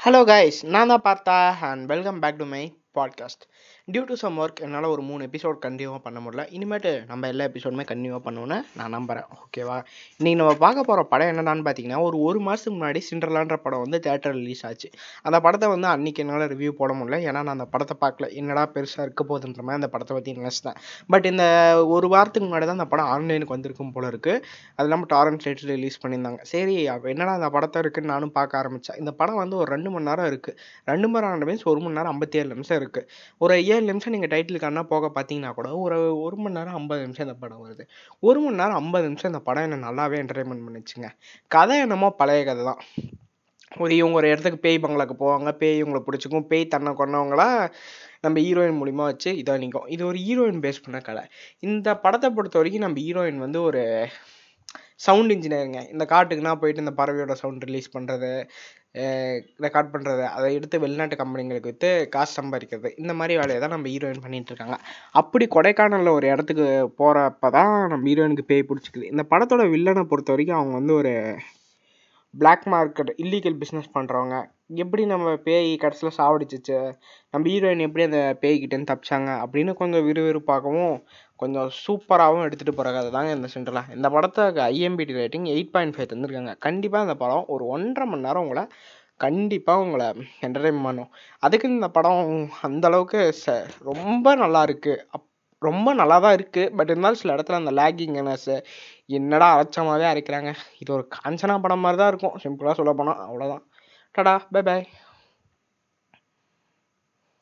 hello guys நான் தான் பார்த்தா and welcome back to my podcast due to some work என்னால் ஒரு மூணு எபிசோட் கண்டினியூவாக பண்ண முடியல இனிமேட்டு நம்ம எல்லா எபிசோடுமே கண்டினியூவாக பண்ணுவோன்னு நான் நம்புகிறேன் ஓகேவா இன்றைக்கி நம்ம பார்க்க போகிற படம் என்னடான்னு பார்த்தீங்கன்னா ஒரு ஒரு மாதத்துக்கு முன்னாடி சிண்டர்லான்ற படம் வந்து தேட்டர் ரிலீஸ் ஆச்சு அந்த படத்தை வந்து அன்றைக்கி என்னால் ரிவ்யூ போட முடியல ஏன்னா நான் அந்த படத்தை பார்க்கல என்னடா பெருசாக இருக்க போகுதுன்ற மாதிரி அந்த படத்தை பற்றி நினச்சிட்டேன் பட் இந்த ஒரு வாரத்துக்கு முன்னாடி தான் அந்த படம் ஆன்லைனுக்கு வந்திருக்கும் போல இருக்குது அது இல்லாமல் டாரன் ஸ்டேட்டில் ரிலீஸ் பண்ணியிருந்தாங்க சரி அப்போ என்னடா அந்த படத்தை இருக்குன்னு நானும் பார்க்க ஆரம்பித்தேன் இந்த படம் வந்து ஒரு ரெண்டு மணி நேரம் இருக்குது ரெண்டு மணி நேரம் மீன்ஸ் ஒரு மணி நேரம் ஐம்பத்தி ஏழு நிமிஷம் இருக்குது ஒரு ஏழு நிமிஷம் நீங்கள் டைட்டிலுக்கான போக பார்த்தீங்கன்னா கூட ஒரு ஒரு மணி நேரம் ஐம்பது நிமிஷம் இந்த படம் வருது ஒரு மணி நேரம் ஐம்பது நிமிஷம் இந்த படம் என்ன நல்லாவே என்டர்டைன்மெண்ட் பண்ணிச்சுங்க கதை என்னமோ பழைய கதை தான் ஒரு இவங்க ஒரு இடத்துக்கு பேய் பங்களாக்கு போவாங்க பேய் இவங்களை பிடிச்சிக்கும் பேய் தன்னை கொண்டவங்களா நம்ம ஹீரோயின் மூலிமா வச்சு இதாக நிற்கும் இது ஒரு ஹீரோயின் பேஸ் பண்ண கதை இந்த படத்தை பொறுத்த வரைக்கும் நம்ம ஹீரோயின் வந்து ஒரு சவுண்ட் இன்ஜினியருங்க இந்த காட்டுக்குனா போயிட்டு இந்த பறவையோட சவுண்ட் ரிலீஸ் பண்ணுறது ரெக்கார்ட் பண்ணுறது அதை எடுத்து வெளிநாட்டு கம்பெனிங்களுக்கு விற்று காசு சம்பாதிக்கிறது இந்த மாதிரி வேலையை தான் நம்ம ஹீரோயின் பண்ணிகிட்டு இருக்காங்க அப்படி கொடைக்கானலில் ஒரு இடத்துக்கு போகிறப்ப தான் நம்ம ஹீரோயினுக்கு பேய் பிடிச்சிக்குது இந்த படத்தோட வில்லனை பொறுத்த வரைக்கும் அவங்க வந்து ஒரு பிளாக் மார்க்கெட் இல்லீகல் பிஸ்னஸ் பண்ணுறவங்க எப்படி நம்ம பேய் கடைசியில் சாவடிச்சிச்சு நம்ம ஹீரோயின் எப்படி அந்த பேய்கிட்டேருந்து தப்பிச்சாங்க அப்படின்னு கொஞ்சம் விறுவிறுப்பாகவும் கொஞ்சம் சூப்பராகவும் எடுத்துகிட்டு போகிற கதை தாங்க இந்த சென்டரில் இந்த படத்துக்கு ஐஎம்பிடி ரேட்டிங் எயிட் பாயிண்ட் ஃபைவ் தந்துருக்காங்க கண்டிப்பாக இந்த படம் ஒரு ஒன்றரை மணி நேரம் உங்களை கண்டிப்பாக உங்களை என்டர்டைன் பண்ணும் அதுக்கு இந்த படம் அந்தளவுக்கு ச ரொம்ப நல்லா இருக்குது அப் ரொம்ப நல்லா தான் இருக்குது பட் இருந்தாலும் சில இடத்துல அந்த லேகிங்னஸ் என்னடா அரைச்சமாகவே அரைக்கிறாங்க இது ஒரு காஞ்சனா படம் மாதிரி தான் இருக்கும் சிம்பிளாக சொல்ல போனால் அவ்வளோதான் டடா பை பாய்